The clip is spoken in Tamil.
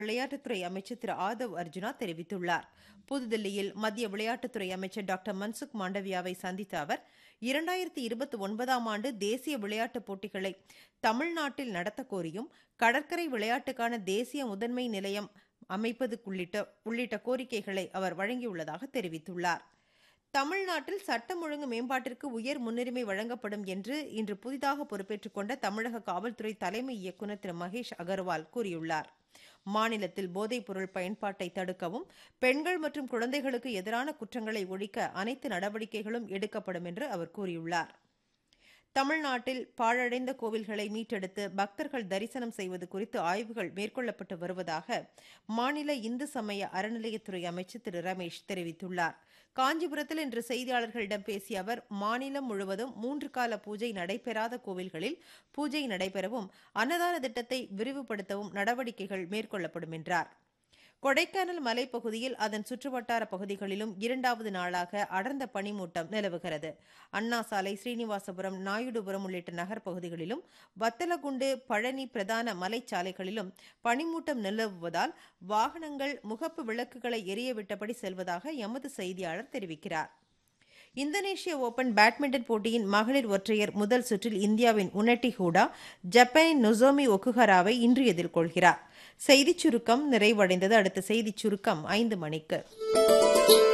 விளையாட்டுத்துறை அமைச்சர் திரு ஆதவ் அர்ஜுனா தெரிவித்துள்ளார் புதுதில்லியில் மத்திய விளையாட்டுத்துறை அமைச்சர் டாக்டர் மன்சுக் மாண்டவியாவை சந்தித்த அவர் இரண்டாயிரத்தி இருபத்தி ஒன்பதாம் ஆண்டு தேசிய விளையாட்டுப் போட்டிகளை தமிழ்நாட்டில் நடத்த கோரியும் கடற்கரை விளையாட்டுக்கான தேசிய முதன்மை நிலையம் அமைப்பது உள்ளிட்ட உள்ளிட்ட கோரிக்கைகளை அவர் வழங்கியுள்ளதாக தெரிவித்துள்ளார் தமிழ்நாட்டில் சட்டம் ஒழுங்கு மேம்பாட்டிற்கு உயர் முன்னுரிமை வழங்கப்படும் என்று இன்று புதிதாக பொறுப்பேற்றுக் கொண்ட தமிழக காவல்துறை தலைமை இயக்குநர் திரு மகேஷ் அகர்வால் கூறியுள்ளார் மாநிலத்தில் போதைப் பொருள் பயன்பாட்டை தடுக்கவும் பெண்கள் மற்றும் குழந்தைகளுக்கு எதிரான குற்றங்களை ஒழிக்க அனைத்து நடவடிக்கைகளும் எடுக்கப்படும் என்று அவர் கூறியுள்ளார் தமிழ்நாட்டில் பாழடைந்த கோவில்களை மீட்டெடுத்து பக்தர்கள் தரிசனம் செய்வது குறித்து ஆய்வுகள் மேற்கொள்ளப்பட்டு வருவதாக மாநில இந்து சமய அறநிலையத்துறை அமைச்சர் திரு ரமேஷ் தெரிவித்துள்ளார் காஞ்சிபுரத்தில் இன்று செய்தியாளர்களிடம் பேசிய அவர் மாநிலம் முழுவதும் மூன்று கால பூஜை நடைபெறாத கோவில்களில் பூஜை நடைபெறவும் அன்னதான திட்டத்தை விரிவுபடுத்தவும் நடவடிக்கைகள் மேற்கொள்ளப்படும் என்றார் கொடைக்கானல் மலைப்பகுதியில் அதன் சுற்றுவட்டார பகுதிகளிலும் இரண்டாவது நாளாக அடர்ந்த பனிமூட்டம் நிலவுகிறது அண்ணா சாலை ஸ்ரீனிவாசபுரம் நாயுடுபுரம் உள்ளிட்ட நகர்ப்பகுதிகளிலும் வத்தலகுண்டு பழனி பிரதான மலைச்சாலைகளிலும் பனிமூட்டம் நிலவுவதால் வாகனங்கள் முகப்பு விளக்குகளை எரியவிட்டபடி செல்வதாக எமது செய்தியாளர் தெரிவிக்கிறார் இந்தோனேஷிய ஓபன் பேட்மிண்டன் போட்டியின் மகளிர் ஒற்றையர் முதல் சுற்றில் இந்தியாவின் உனட்டி ஹூடா ஜப்பானின் நொசோமி ஒக்குஹராவை இன்று எதிர்கொள்கிறார் செய்திச் சுருக்கம் நிறைவடைந்தது அடுத்த செய்திச் சுருக்கம் ஐந்து மணிக்கு